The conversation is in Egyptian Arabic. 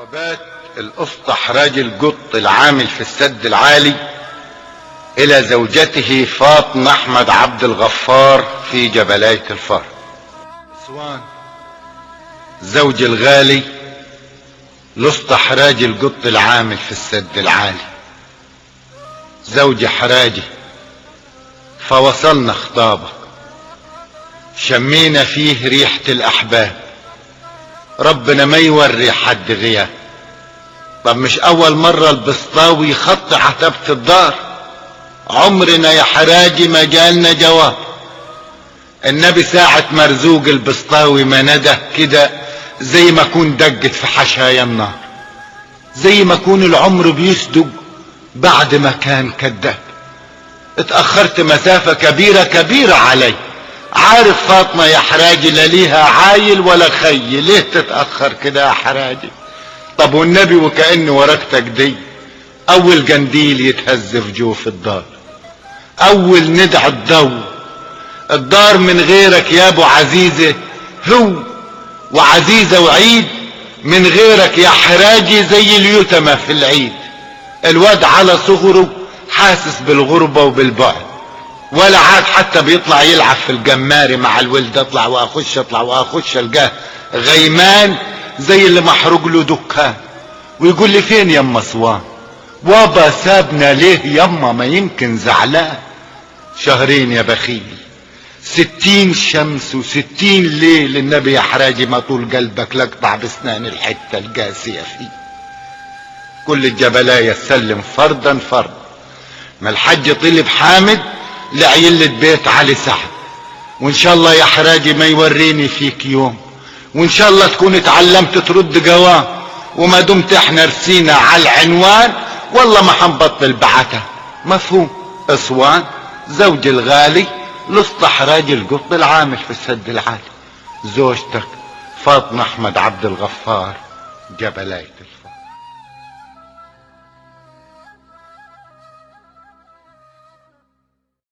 جوابات الأسطح راجل قط العامل في السد العالي إلى زوجته فاطمة أحمد عبد الغفار في جبلاية الفار سوان زوج الغالي الأسطح راجل قط العامل في السد العالي زوج حراجي فوصلنا خطابك شمينا فيه ريحة الأحباب ربنا ما يوري حد غياب طب مش أول مرة البسطاوي خط عتبة الدار عمرنا يا حراجي ما جالنا جواب النبي ساعة مرزوق البسطاوي ما ندى كده زي ما كون دقت في حشايا النار زي ما كون العمر بيصدق بعد ما كان كذاب اتأخرت مسافة كبيرة كبيرة علي عارف فاطمة يا حراجي لا ليها عايل ولا خي ليه تتأخر كده يا حراجي طب والنبي وكأن ورقتك دي اول جنديل يتهز في جوف الدار اول ندع الضو الدار من غيرك يا ابو عزيزة هو وعزيزة وعيد من غيرك يا حراجي زي اليتمة في العيد الواد على صغره حاسس بالغربة وبالبعد ولا عاد حتى بيطلع يلعب في الجماري مع الولد اطلع واخش اطلع واخش الجاه غيمان زي اللي محروق له دكان ويقول لي فين يما صوان وابا سابنا ليه يما ما يمكن زعلان شهرين يا بخيل ستين شمس وستين ليل النبي يا حراجي ما طول قلبك لقطع بسنان الحتة القاسية فيه كل الجبلاية سلم فردا فردا ما الحج طلب حامد لعيلة بيت علي سعد وان شاء الله يا حراجي ما يوريني فيك يوم وان شاء الله تكون اتعلمت ترد جواب وما دمت احنا رسينا على العنوان والله ما حنبطل بعتها مفهوم اسوان زوج الغالي لصطح راجل قط العامل في السد العالي زوجتك فاطمة احمد عبد الغفار جبلاية الفار